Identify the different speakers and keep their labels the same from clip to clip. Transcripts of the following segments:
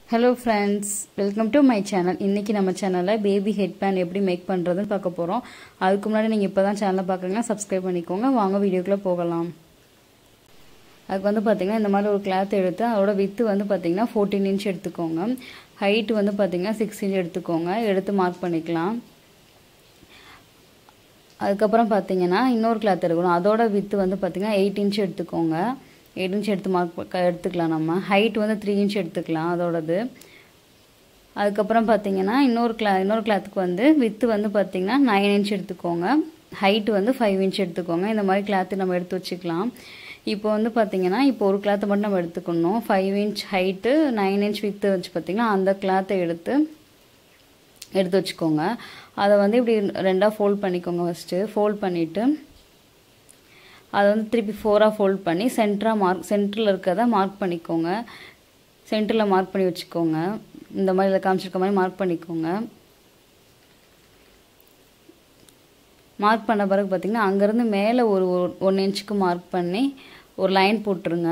Speaker 1: hello friends welcome to my channel இன்றைக்கி நம்ம சேனலில் பேபி ஹெட் பேண்ட் எப்படி மேக் பண்ணுறதுன்னு பார்க்க போகிறோம் அதுக்கு முன்னாடி நீங்கள் இப்போ தான் சேனலை பார்க்குறீங்கன்னா சப்ஸ்கிரைப் பண்ணிக்கோங்க வாங்க வீடியோக்குள்ளே போகலாம் அதுக்கு வந்து பார்த்திங்கன்னா இந்த மாதிரி ஒரு கிளாத் எடுத்து அதோட வித்து வந்து பார்த்திங்கன்னா ஃபோர்டீன் இன்ச் எடுத்துக்கோங்க ஹைட் வந்து பார்த்திங்கன்னா சிக்ஸ் இன்ச் எடுத்துக்கோங்க எடுத்து மார்க் பண்ணிக்கலாம் அதுக்கப்புறம் பார்த்தீங்கன்னா இன்னொரு கிளாத் எடுக்கணும் அதோட வித்து வந்து பார்த்திங்கன்னா எயிட் இன்ச் எடுத்துக்கோங்க எயிட் இன்ச் எடுத்து மார்க் எடுத்துக்கலாம் நம்ம ஹைட் வந்து த்ரீ இன்ச் எடுத்துக்கலாம் அதோடது அதுக்கப்புறம் பார்த்தீங்கன்னா இன்னொரு கிளா இன்னொரு கிளாத்துக்கு வந்து வித்து வந்து பார்த்திங்கன்னா நைன் இன்ச் எடுத்துக்கோங்க ஹைட் வந்து ஃபைவ் இன்ச் எடுத்துக்கோங்க இந்த மாதிரி கிளாத்து நம்ம எடுத்து வச்சுக்கலாம் இப்போ வந்து பார்த்திங்கன்னா இப்போ ஒரு கிளாத்தை மட்டும் நம்ம எடுத்துக்கணும் five inch height nine inch width வச்சு பார்த்திங்கன்னா அந்த கிளாத்தை எடுத்து எடுத்து வச்சுக்கோங்க அதை வந்து இப்படி ரெண்டாக ஃபோல்ட் பண்ணிக்கோங்க ஃபஸ்ட்டு ஃபோல்ட் பண்ணிவிட்டு அதை வந்து திருப்பி ஃபோராக ஃபோல்ட் பண்ணி சென்டராக மார்க் சென்டரில் இருக்கிறத மார்க் பண்ணிக்கோங்க சென்டரில் மார்க் பண்ணி வச்சுக்கோங்க இந்த மாதிரி இதில் காமிச்சிருக்க மாதிரி மார்க் பண்ணிக்கோங்க மார்க் பண்ண பிறகு பார்த்திங்கன்னா அங்கேருந்து மேலே ஒரு ஒன் இன்ச்சுக்கு மார்க் பண்ணி ஒரு லைன் போட்டுருங்க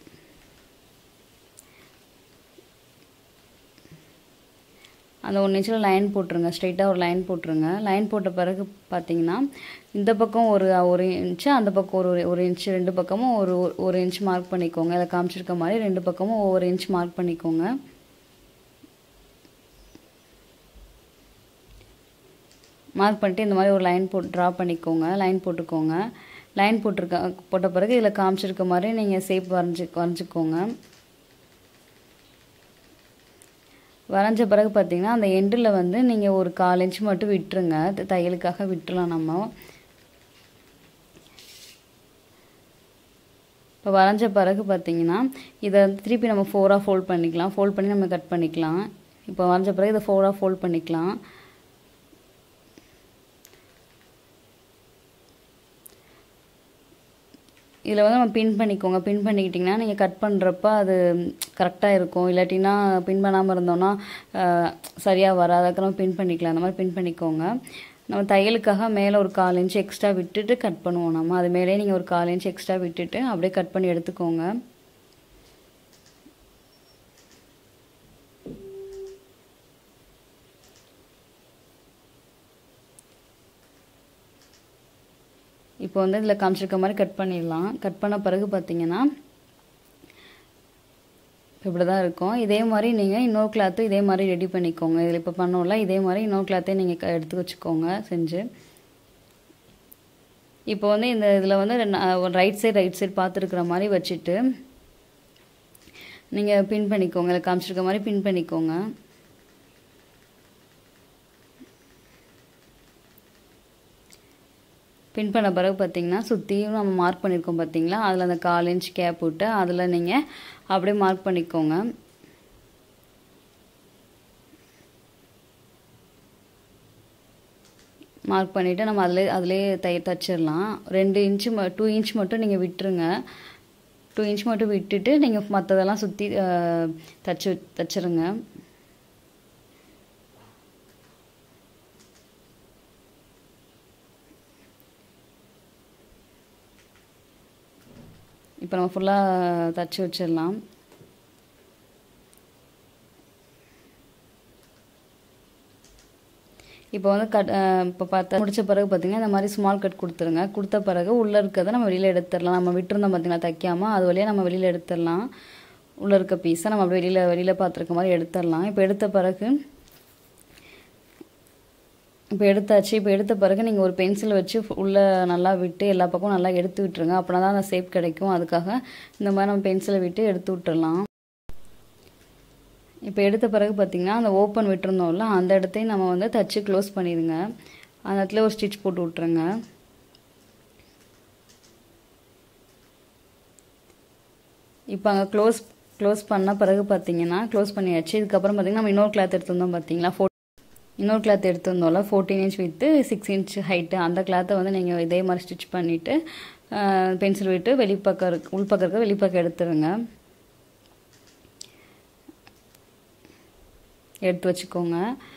Speaker 1: அந்த ஒன் இன்ச்சில் லைன் போட்டுருங்க ஸ்ட்ரைட்டாக ஒரு லைன் போட்டுருங்க லைன் போட்ட பிறகு பார்த்தீங்கன்னா இந்த பக்கம் ஒரு ஒரு இன்ச்சு அந்த பக்கம் ஒரு ஒரு இன்ச்சு ரெண்டு பக்கமும் ஒரு ஒரு இன்ச் மார்க் பண்ணிக்கோங்க இதில் காமிச்சிருக்க மாதிரி ரெண்டு பக்கமும் ஒவ்வொரு இன்ச் மார்க் பண்ணிக்கோங்க மார்க் பண்ணிட்டு இந்த மாதிரி ஒரு லைன் போட்டு ட்ரா பண்ணிக்கோங்க லைன் போட்டுக்கோங்க லைன் போட்டிருக்க போட்ட பிறகு இதில் காமிச்சிருக்க மாதிரி நீங்கள் ஷேப் வரைஞ்சி வரைஞ்சிக்கோங்க வரைஞ்ச பிறகு பார்த்தீங்கன்னா அந்த எண்டில் வந்து நீங்கள் ஒரு கால் இன்ச் மட்டும் விட்டுருங்க தையலுக்காக விட்டுலாம் நம்ம இப்போ வரைஞ்ச பிறகு பார்த்தீங்கன்னா இதை திருப்பி நம்ம ஃபோராக ஃபோல்ட் பண்ணிக்கலாம் ஃபோல்ட் பண்ணி நம்ம கட் பண்ணிக்கலாம் இப்போ வரைஞ்ச பிறகு இதை ஃபோராக ஃபோல்ட் பண்ணிக்கலாம் இதில் வந்து நம்ம பின் பண்ணிக்கோங்க பின் பண்ணிக்கிட்டிங்கன்னா நீங்கள் கட் பண்ணுறப்ப அது கரெக்டாக இருக்கும் இல்லாட்டினா பின் பண்ணாமல் இருந்தோன்னா சரியாக வராது அதுக்கு நம்ம பின் பண்ணிக்கலாம் அந்த மாதிரி பின் பண்ணிக்கோங்க நம்ம தையலுக்காக மேலே ஒரு கால் இன்ச் எக்ஸ்ட்ரா விட்டுட்டு கட் பண்ணுவோம் நம்ம அது மேலே நீங்கள் ஒரு கால் இன்ச் எக்ஸ்ட்ரா விட்டுட்டு அப்படியே கட் பண்ணி எடுத்துக்கோங்க இப்போ வந்து இதில் காமிச்சிருக்க மாதிரி கட் பண்ணிடலாம் கட் பண்ண பிறகு பார்த்தீங்கன்னா இப்படி தான் இருக்கும் இதே மாதிரி நீங்கள் இன்னொரு கிளாத்தும் இதே மாதிரி ரெடி பண்ணிக்கோங்க இதில் இப்போ பண்ணோம்ல இதே மாதிரி இன்னொரு கிளாத்தையும் நீங்கள் எடுத்து வச்சுக்கோங்க செஞ்சு இப்போ வந்து இந்த இதில் வந்து ரைட் சைடு ரைட் சைடு பார்த்துருக்குற மாதிரி வச்சுட்டு நீங்கள் பின் பண்ணிக்கோங்க இதில் காமிச்சிருக்க மாதிரி பின் பண்ணிக்கோங்க பின் பண்ண பிறகு பார்த்தீங்கன்னா சுற்றியும் நம்ம மார்க் பண்ணியிருக்கோம் பார்த்தீங்களா அதில் அந்த கால் இன்ச் கேப் விட்டு அதில் நீங்கள் அப்படியே மார்க் பண்ணிக்கோங்க மார்க் பண்ணிவிட்டு நம்ம அதிலே அதிலே தை தச்சிடலாம் ரெண்டு இன்ச்சு ம டூ இன்ச் மட்டும் நீங்கள் விட்டுருங்க டூ இன்ச் மட்டும் விட்டுட்டு நீங்கள் மற்றதெல்லாம் சுற்றி தச்சு தச்சிருங்க இப்போ நம்ம ஃபுல்லாக தச்சு வச்சிடலாம் இப்போ வந்து கட் இப்போ பார்த்த முடிச்ச பிறகு பார்த்தீங்கன்னா இந்த மாதிரி ஸ்மால் கட் கொடுத்துருங்க கொடுத்த பிறகு உள்ளே இருக்கிறத நம்ம வெளியில் எடுத்துடலாம் நம்ம விட்டுருந்தோம் பார்த்தீங்களா தைக்காமல் அது வழியாக நம்ம வெளியில் எடுத்துடலாம் உள்ளே இருக்க பீஸை நம்ம அப்படி வெளியில் வெளியில் பார்த்துருக்க மாதிரி எடுத்துடலாம் இப்போ எடுத்த பிறகு இப்போ எடுத்தாச்சு இப்போ எடுத்த பிறகு நீங்கள் ஒரு பென்சில் வச்சு உள்ளே நல்லா விட்டு எல்லா பக்கமும் நல்லா எடுத்து விட்டுருங்க அப்படின்னா தான் அந்த ஷேப் கிடைக்கும் அதுக்காக இந்த மாதிரி நம்ம பென்சிலை விட்டு எடுத்து விட்டுறலாம் இப்போ எடுத்த பிறகு பார்த்திங்கன்னா அந்த ஓப்பன் விட்டுருந்தோம்ல அந்த இடத்தையும் நம்ம வந்து தச்சு க்ளோஸ் பண்ணிடுங்க அந்த இடத்துல ஒரு ஸ்டிச் போட்டு விட்ருங்க இப்போ அங்கே க்ளோஸ் க்ளோஸ் பண்ண பிறகு பார்த்தீங்கன்னா க்ளோஸ் பண்ணியாச்சு இதுக்கப்புறம் பார்த்திங்கன்னா நம்ம இன்னொரு கிளாத் எடுத்திருந்தோம் பார்த்தீங்களா ஃபோ இன்னொரு கிளாத் எடுத்திருந்தோம்ல fourteen inch width six inch height அந்த கிளாத்தை வந்து நீங்கள் இதே மாதிரி ஸ்டிச் பண்ணிவிட்டு பென்சில் விட்டு வெளிப்பக்கம் இருக்கு உள்பக்கம் இருக்க வெளிப்பக்கம் எடுத்துருங்க எடுத்து வச்சுக்கோங்க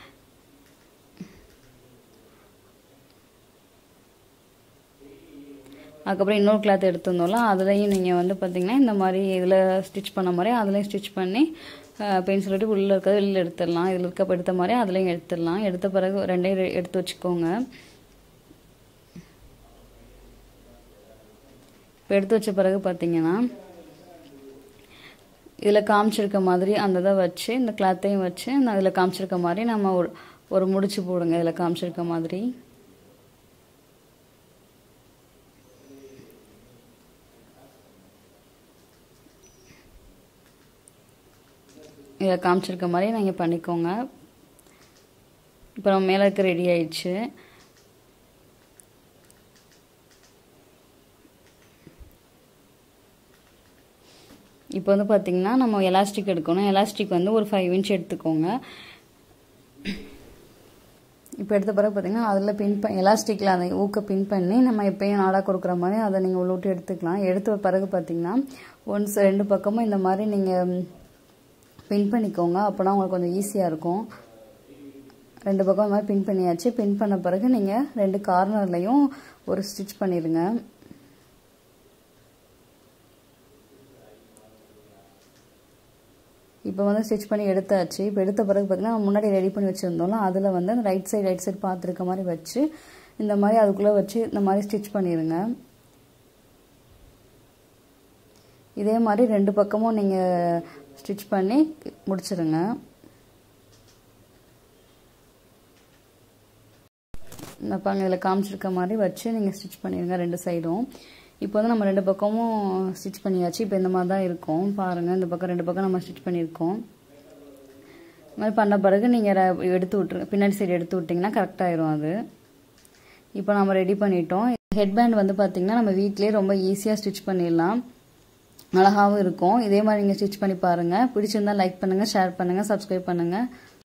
Speaker 1: அதுக்கப்புறம் இன்னொரு கிளாத் எடுத்திருந்தோம்ல அதுலேயும் நீங்கள் வந்து பார்த்தீங்கன்னா இந்த மாதிரி இதில் ஸ்டிச் பண்ண மாதிரி அதுலேயும் ஸ்டிச் பண்ணி அப்படின்னு சொல்லிட்டு உள்ளே இருக்கிறத வெளியில் எடுத்துடலாம் இதில் இருக்க எடுத்த மாதிரி அதுலேயும் எடுத்துடலாம் எடுத்த பிறகு ரெண்டையும் ரெ- எடுத்து வச்சுக்கோங்க இப்போ எடுத்து வச்ச பிறகு பார்த்தீங்கன்னா இதில் காமிச்சிருக்க மாதிரி அந்த இதை வச்சு இந்த கிளாத்தையும் வச்சு நான் இதில் காமிச்சிருக்க மாதிரி நம்ம ஒரு ஒரு முடிச்சு போடுங்க இதில் காமிச்சிருக்க மாதிரி இதில் காமிச்சிருக்க மாதிரி நீங்கள் பண்ணிக்கோங்க இப்போ நம்ம மேலே இருக்க ரெடி ஆயிடுச்சு இப்போ வந்து பார்த்தீங்கன்னா நம்ம எலாஸ்டிக் எடுக்கணும் எலாஸ்டிக் வந்து ஒரு ஃபைவ் இன்ச் எடுத்துக்கோங்க இப்போ எடுத்த பிறகு பார்த்தீங்கன்னா அதில் பின் ப எலாஸ்டிக்கில் அதை ஊக்க பின் பண்ணி நம்ம எப்பயும் நாடாக கொடுக்குற மாதிரி அதை நீங்கள் உள்ள விட்டு எடுத்துக்கலாம் எடுத்த பிறகு பார்த்தீங்கன்னா ஒன்ஸ் ரெண்டு பக்கமும் இந்த மாதிரி நீங்கள் பின் பண்ணிக்கோங்க அப்போனா உங்களுக்கு கொஞ்சம் ஈஸியாக இருக்கும் ரெண்டு பக்கம் இந்த மாதிரி பின் பண்ணியாச்சு பின் பண்ண பிறகு நீங்கள் ரெண்டு கார்னர்லையும் ஒரு ஸ்டிச் பண்ணிடுங்க இப்போ வந்து ஸ்டிச் பண்ணி எடுத்தாச்சு இப்போ எடுத்த பிறகு பார்த்தீங்கன்னா முன்னாடி ரெடி பண்ணி வச்சுருந்தோம்ல அதில் வந்து அந்த ரைட் சைடு ரைட் சைடு பார்த்துருக்க மாதிரி வச்சு இந்த மாதிரி அதுக்குள்ளே வச்சு இந்த மாதிரி ஸ்டிச் பண்ணிடுங்க இதே மாதிரி ரெண்டு பக்கமும் நீங்கள் ஸ்டிச் பண்ணி முடிச்சிருங்க இந்த பாங்க இதில் காமிச்சிருக்க மாதிரி வச்சு நீங்கள் ஸ்டிச் பண்ணிடுங்க ரெண்டு சைடும் இப்போ வந்து நம்ம ரெண்டு பக்கமும் ஸ்டிச் பண்ணியாச்சு இப்போ இந்த மாதிரி தான் இருக்கும் பாருங்கள் இந்த பக்கம் ரெண்டு பக்கம் நம்ம ஸ்டிச் பண்ணியிருக்கோம் இந்த மாதிரி பண்ண பிறகு நீங்கள் எடுத்து விட்ருங்க பின்னாடி சைடு எடுத்து விட்டிங்கன்னா கரெக்டாகிடும் அது இப்போ நம்ம ரெடி பண்ணிட்டோம் ஹெட்பேண்ட் வந்து பார்த்திங்கன்னா நம்ம வீட்டிலே ரொம்ப ஈஸியாக ஸ்டிச் பண்ணிடலாம் அழகாகவும் இருக்கும் இதே மாதிரி நீங்கள் ஸ்டிச் பண்ணி பாருங்கள் பிடிச்சிருந்தா லைக் பண்ணுங்கள் ஷேர் பண்ணுங்கள் சப்ஸ்கிரைப் பண்ணுங்கள்